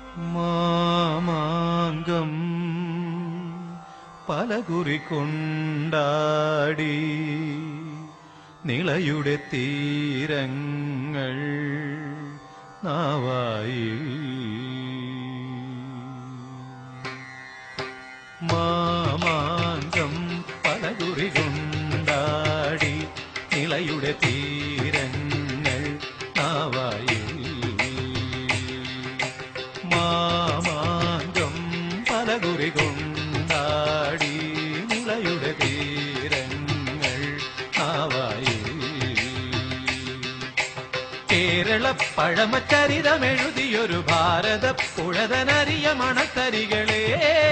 മാമാങ്കം പലകുറി കൊണ്ടാടി നിളയുടെ തീരങ്ങൾ നാവായി മാമാങ്കം പലകുറി കൊണ്ടാടി നിളയുടെ തീരങ്ങൾ നാവായി മാമാങ്കം പലകുറി കൊണ്ടാടി നിളയുടെ തീരങ്ങൾ നാവായി കേരള പഴമചരിതമെഴുതിയൊരു ഭാരത പുഴതനറിയ മണത്തരികളെ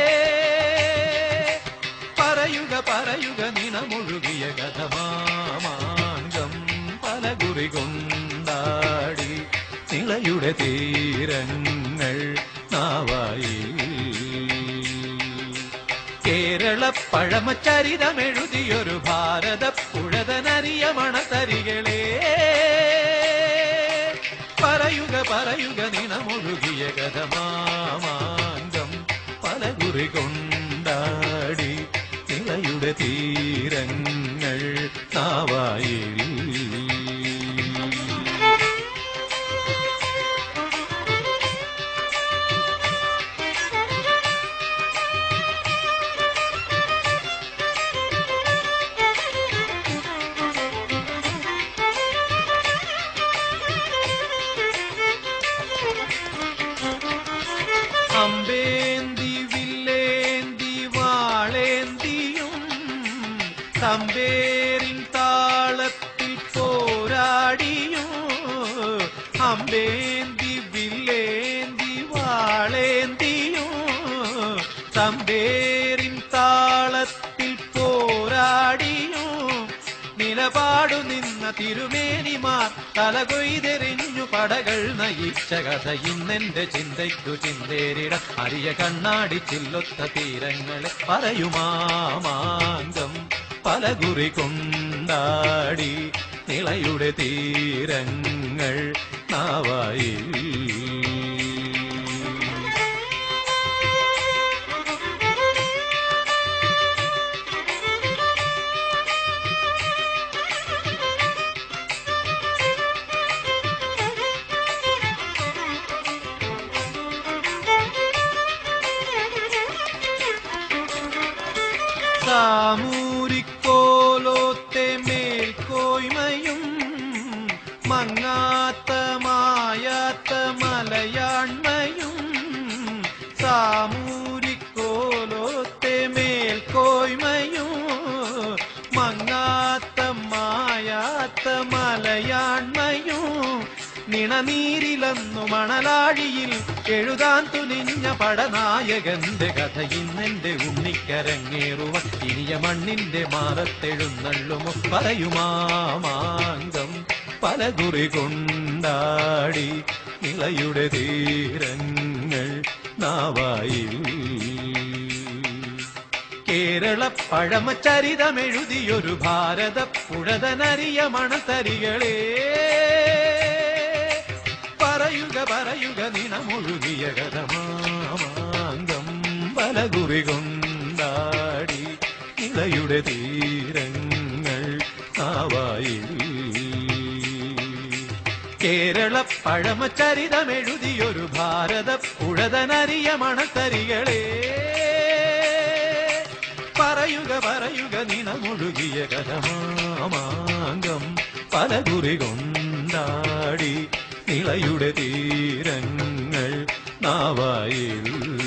പറയുക പറയുക നിണമൊഴുകിയ കഥമാമാങ്കം പലകുറി കൊണ്ടാടി നിളയുടെ തീരങ്ങൾ നാവായി കേരള പഴമചരിതമെഴുതിയൊരു ഭാരത പുഴതനറിയ മണത്തരികളെ പറയുക പറയുക നിണമൊഴുകിയ കഥമാമാങ്കം പലകുറി കൊണ്ടാടി നിളയുടെ തീരങ്ങൾ നാവായി അമ്പേന്തി വില്ലേന്തി വാളേന്തിയും തമ്പേരിൻ താളത്തിൽ പോരാടിയും അമ്പേന്തി വില്ലേന്തി വാളേന്തിയും തമ്പേരിൻ താളത്തിൽ പോരാടിയും നിലപാടു നിന്ന തിരുമേനിമാർ തലകൊയ്തെറിഞ്ഞു പടകൾ നയിച്ച കഥ ഇന്നെന്റെ ചിന്തയ്ക്കു ചിന്തേരിട അരിയ കണ്ണാടി ചില്ലൊത്ത തീരങ്ങളെ പറയുമാമാങ്കം പലകുറി കൊണ്ടാടി നിളയുടെ തീരങ്ങൾ നാവായി സാമൂരിക്കോലോത്തെ മേൽക്കോയ്മയും മങ്ങാത്ത മായാത്ത മലയാണ്മയും സാമൂരിക്കോലോത്തെ മേൽക്കോയ്മയും മങ്ങാത്ത മായാത്ത മലയാണ്മയും നിണനീരിലന്നു മണലാഴിയിൽ എഴുതാൻ തുനിഞ്ഞ പടനായകന്റെ കഥ ഇന്നെന്റെ ഉണ്ണിക്കരങ്ങേറുവ ഇനിയ മണ്ണിന്റെ മാറത്തെഴുന്നള്ളുമോ പറയുമാമാങ്കം പലകുറി കൊണ്ടാടി നിളയുടെ തീരങ്ങൾ നാവായി കേരള പഴമചരിതമെഴുതിയൊരു ഭാരത പുഴതനറിയ മണത്തരികളെ പറയുക പറയുക നിണമൊഴുകിയ കഥമാമാങ്കം പലകുറി കൊണ്ടാടി ഇളയുടെ തീരങ്ങൾ നാവായി കേരള പഴമചരിതമെഴുതിയൊരു ഭാരത പുഴതനറിയ മണത്തരികളെ പറയുക പറയുക നിണമൊഴുകിയ കഥമാമാങ്കം പലകുറി കൊണ്ടാടി നിളയുടെ തീരങ്ങൾ നാവായിൽ